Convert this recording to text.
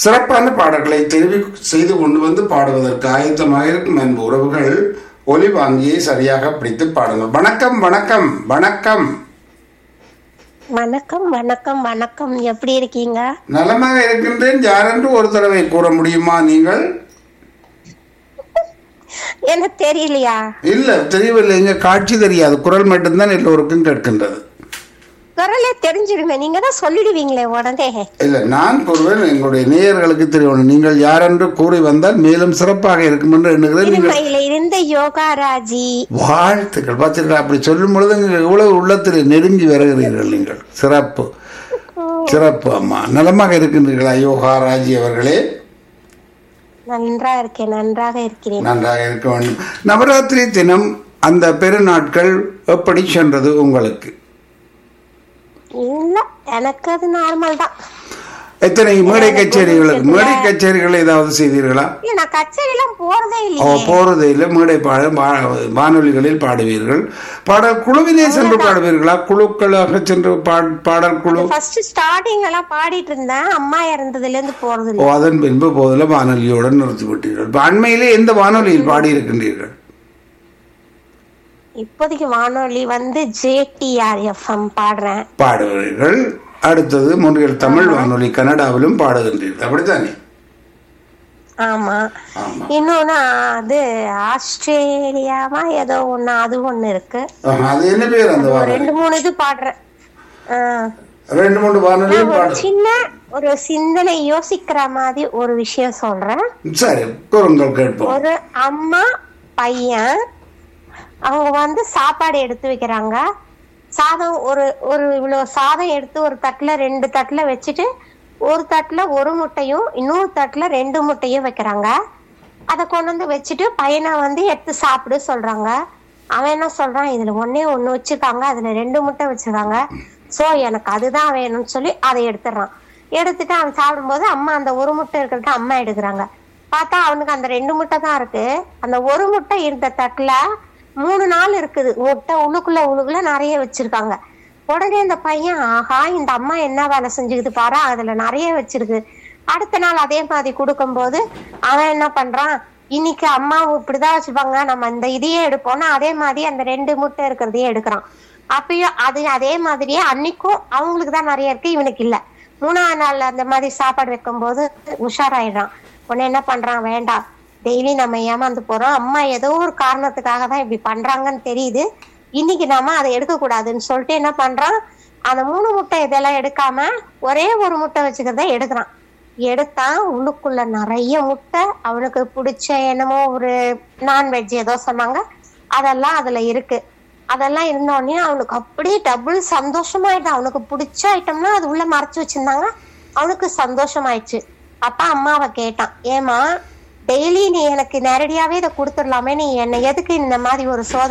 சிறப்பான பாடல்களை தெரிவி செய்து கொண்டு வந்து பாடுவதற்கு ஆயத்தமாக இருக்கும் அன்பு உறவுகள் ஒலி வாங்கியை சரியாக பிடித்து பாடுங்கள் வணக்கம் வணக்கம் வணக்கம் வணக்கம் வணக்கம் வணக்கம் எப்படி இருக்கீங்க நலமாக இருக்கின்றேன் யாரென்று ஒரு தடவை கூற முடியுமா நீங்கள் எனக்கு தெரியலையா இல்ல தெரியவில்லை எங்க காட்சி தெரியாது குரல் மட்டும்தான் எல்லோருக்கும் கேட்கின்றது குரலே தெரிஞ்சிடுமே நீங்க தான் சொல்லிடுவீங்களே உடனே இல்ல நான் கூறுவேன் எங்களுடைய நேயர்களுக்கு தெரியணும் நீங்கள் யாரென்று கூறி வந்தால் மேலும் சிறப்பாக இருக்கும் என்று எண்ணுகிறேன் நீங்கள் இருமையில இருந்த யோகாராஜி வாழ்த்துக்கள் பார்த்தீர்களா அப்படி சொல்லும் பொழுது நீங்கள் எவ்வளவு உள்ளத்தில் நெருங்கி வருகிறீர்கள் நீங்கள் சிறப்பு சிறப்பு அம்மா நலமாக இருக்கின்றீர்களா யோகா ராஜி அவர்களே நன்றா இருக்கேன் நன்றாக இருக்கிறேன் நன்றாக இருக்க வேண்டும் நவராத்திரி தினம் அந்த பெருநாட்கள் எப்படி சென்றது உங்களுக்கு இல்ல எனக்கு அது நார்மல் தான் எத்தனை மேடை கச்சேரிகளுக்கு மேடை கச்சேரிகள் ஏதாவது செய்தீர்களா இல்ல நான் கச்சேரி எல்லாம் போறதே ஓ இல்லையே போறது இல்லை மேடை பாட வா- வானொலிகளில் பாடுவீர்கள் பாடல் குழுவிலே சென்று பாடுவீர்களா குழுக்களாக சென்று பா- பாடல் குழு ஃபர்ஸ்ட் ஸ்டார்டிங் எல்லாம் பாடிட்டு இருந்தேன் அம்மா இறந்ததுல இருந்து போறது ஓ இல்ல அதன் பின்பு போதில் வானொலியுடன் நிறுத்திவிட்டீர்கள் இப்ப அண்மையிலே எந்த வானொலியில் பாடியிருக்கின்றீர்கள் இப்போதைக்கு வானொலி வந்து ஜேடிஆர் எஃப்எம் பாடுறேன் பாடுவீர்கள் அடுத்தது முன்றியல் தமிழ் வானொலி கனடாவிலும் பாடுகின்றீர்கள் அப்படித்தானே ஆமா ஆமா இன்னொன்னு அது ஆஸ்திரேலியாவா ஏதோ ஒண்ணு அது ஒண்ணு இருக்கு ஆஹா, அது என்ன பேர் அந்த ஒரு வானொலி ரெண்டு மூணு இது பாடுறேன் ஆ. ரெண்டு மூணு வானொலியும் ஒரு பாடு சின்ன ஒரு சிந்தனை யோசிக்கிற மாதிரி ஒரு விஷயம் சொல்றேன் சரி கூறுங்கள் கேட்போம் ஒரு அம்மா பையன் அவங்க வந்து சாப்பாடு எடுத்து வைக்கிறாங்க சாதம் ஒரு ஒரு இவ்வளவு சாதம் எடுத்து ஒரு தட்டுல ரெண்டு தட்டுல வச்சுட்டு ஒரு தட்டுல ஒரு முட்டையும் இன்னொரு தட்டுல ரெண்டு முட்டையும் வைக்கிறாங்க அதை கொண்டு வந்து வச்சுட்டு பையனை வந்து எடுத்து சாப்பிடு சொல்றாங்க அவன் என்ன சொல்றான் இதுல ஒண்ணே ஒண்ணு வச்சிருக்காங்க அதுல ரெண்டு முட்டை வச்சிருக்காங்க சோ எனக்கு அதுதான் வேணும்னு சொல்லி அதை எடுத்துடுறான் எடுத்துட்டு அவன் சாப்பிடும்போது அம்மா அந்த ஒரு முட்டை இருக்கிறத அம்மா எடுக்கிறாங்க பார்த்தா அவனுக்கு அந்த ரெண்டு முட்டை தான் இருக்கு அந்த ஒரு முட்டை இருந்த தட்டுல மூணு நாள் இருக்குது முட்டை உள்ளுக்குள்ள உள்ளுக்குள்ள நிறைய வச்சிருக்காங்க உடனே இந்த பையன் ஆஹா இந்த அம்மா என்ன வேலை செஞ்சுக்குது பாரு அதுல நிறைய வச்சிருக்கு அடுத்த நாள் அதே மாதிரி கொடுக்கும்போது அவன் என்ன பண்றான் இன்னைக்கு அம்மா இப்படிதான் வச்சுப்பாங்க நம்ம இந்த இதையே எடுப்போம்னா அதே மாதிரி அந்த ரெண்டு முட்டை இருக்கிறதையே எடுக்கிறான் அப்பயும் அது அதே மாதிரியே அன்னைக்கும் அவங்களுக்கு தான் நிறைய இருக்கு இவனுக்கு இல்ல மூணாவது நாள் அந்த மாதிரி சாப்பாடு வைக்கும்போது உஷாராயிடுறான் உடனே என்ன பண்றான் வேண்டாம் டெய்லி நம்ம ஏமாந்து போறோம் அம்மா ஏதோ ஒரு காரணத்துக்காக தான் இப்படி பண்றாங்கன்னு தெரியுது இன்னைக்கு நாம அதை எடுக்க கூடாதுன்னு சொல்லிட்டு என்ன பண்றான் அந்த மூணு முட்டை இதெல்லாம் எடுக்காம ஒரே ஒரு முட்டை வச்சுக்கிறத எடுக்கிறான் எடுத்தா உள்ளுக்குள்ள நிறைய முட்டை அவனுக்கு பிடிச்ச என்னமோ ஒரு நான்வெஜ் ஏதோ சொன்னாங்க அதெல்லாம் அதுல இருக்கு அதெல்லாம் இருந்தோடனே அவனுக்கு அப்படியே டபுள் சந்தோஷமாயிட்டு அவனுக்கு பிடிச்ச ஐட்டம்னா அது உள்ள மறைச்சு வச்சிருந்தாங்க அவனுக்கு சந்தோஷமாயிடுச்சு அப்பா அம்மாவை கேட்டான் ஏமா டெய்லி நீ எனக்கு நேரடியாவே இதை கொடுத்துடலாமே நீ என்னை எதுக்கு இந்த மாதிரி ஒரு சோதனை